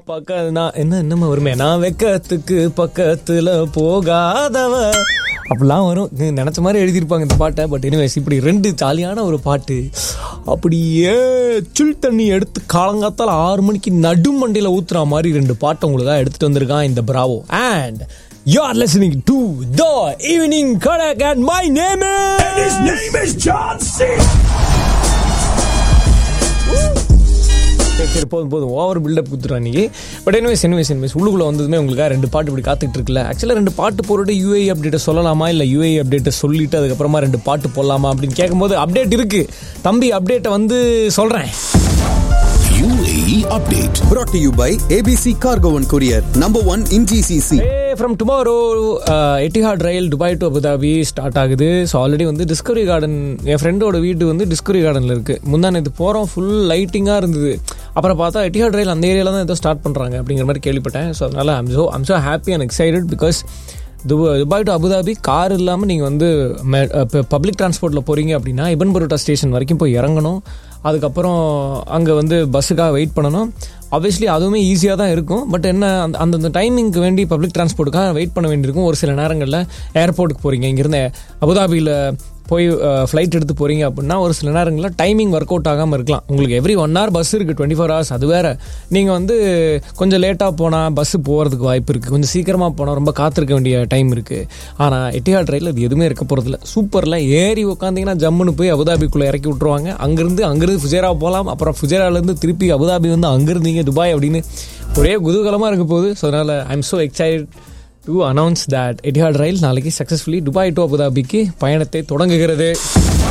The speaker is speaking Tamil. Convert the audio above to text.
பக்க நான் என்ன என்னமா வருமே நான் வெக்கத்துக்கு பக்கத்துல போகாதவ அப்படிலாம் வரும் நீ நினச்ச மாதிரி எழுதியிருப்பாங்க இந்த பாட்டை பட் எனிவேஸ் இப்படி ரெண்டு ஜாலியான ஒரு பாட்டு அப்படியே சுல் தண்ணி எடுத்து காலங்காத்தால் ஆறு மணிக்கு நடுமண்டியில் ஊத்துற மாதிரி ரெண்டு பாட்டை உங்களுக்கு தான் எடுத்துட்டு வந்திருக்கான் இந்த Bravo and you are listening to the evening Kadak and my name His name is John C. சரி சரி போதும் போதும் ஓவர் பில்டப் கொடுத்துருவா நீ பட் எனிவேஸ் எனிவேஸ் எனிவேஸ் உள்ளுக்குள்ள வந்ததுமே உங்களுக்கு ரெண்டு பாட்டு இப்படி காத்துட்டு இருக்குல்ல ஆக்சுவலாக ரெண்டு பாட்டு போட்டுட்டு யூஏ அப்டேட்டை சொல்லலாமா இல்லை யூஏ அப்டேட்டை சொல்லிட்டு அதுக்கப்புறமா ரெண்டு பாட்டு போடலாமா அப்படின்னு கேட்கும்போது அப்டேட் இருக்கு தம்பி அப்டேட்டை வந்து சொல்கிறேன் UAE update. brought to you by ABC Cargo and Courier, number one in GCC. From tomorrow Etihad rail Dubai to Abu Dhabi start ஆகுது ஸோ ஆல்ரெடி வந்து டிஸ்கவரி கார்டன் என் ஃப்ரெண்டோட வீடு வந்து டிஸ்கவரி கார்டனில் இருக்குது முந்தா நேற்று போகிறோம் ஃபுல் லைட்டிங்காக இருந்தது அப்புறம் பார்த்தா எட்டிஹாட் ரயில் அந்த ஏரியாவில் தான் ஏதோ ஸ்டார்ட் பண்ணுறாங்க அப்படிங்கிற மாதிரி கேள்விப்பட்டேன் ஸோ அதனால் I'm so I'm so happy and excited because Dubai Dubai to Abu Dhabi car இல்லாமல் நீங்கள் வந்து பப்ளிக் டிரான்ஸ்போர்ட்டில் போகிறீங்க அப்படின்னா இபன் பரோட்டா ஸ்டேஷன் வரைக்கும் போய் இறங்கணும் அதுக்கப்புறம் அங்கே வந்து பஸ்ஸுக்காக வெயிட் பண்ணணும் ஆப்வியஸ்லி அதுவுமே ஈஸியாக தான் இருக்கும் பட் என்ன அந்த அந்தந்த டைமிங்க்கு வேண்டி பப்ளிக் டிரான்ஸ்போர்ட்டுக்காக வெயிட் பண்ண வேண்டியிருக்கும் ஒரு சில நேரங்களில் ஏர்போர்ட்டுக்கு போகிறீங்க இங்கேருந்து அபுதாபியில் போய் ஃப்ளைட் எடுத்து போகிறீங்க அப்படின்னா ஒரு சில நேரங்களில் டைமிங் ஒர்க் அவுட் ஆகாமல் இருக்கலாம் உங்களுக்கு எவ்ரி ஒன் ஹவர் பஸ் இருக்குது டுவெண்ட்டி ஃபோர் ஹவர்ஸ் அது வேறு நீங்கள் வந்து கொஞ்சம் லேட்டாக போனால் பஸ்ஸு போகிறதுக்கு வாய்ப்பு இருக்குது கொஞ்சம் சீக்கிரமாக போனால் ரொம்ப காத்திருக்க வேண்டிய டைம் இருக்குது ஆனால் எட்டிஹாட் ரயிலில் அது எதுவுமே இருக்க போகிறதில்ல சூப்பரில் ஏறி உட்காந்திங்கன்னா ஜம்முன்னு போய் அபுதாபிக்குள்ளே இறக்கி விட்ருவாங்க அங்கேருந்து அங்கேருந்து ஃபுஜேரா போகலாம் அப்புறம் ஃபுஜேராலேருந்து திருப்பி அபுதாபி வந்து அங்கேருந்தீங்க துபாய் அப்படின்னு ஒரே குதூகலமாக இருக்க போகுது ஸோ அதனால் I am so excite to announce that Etihad rail நாளைக்கு சக்ஸஸ்ஃபுல்லி துபாய் டு அபுதாபிக்கு பயணத்தை தொடங்குகிறது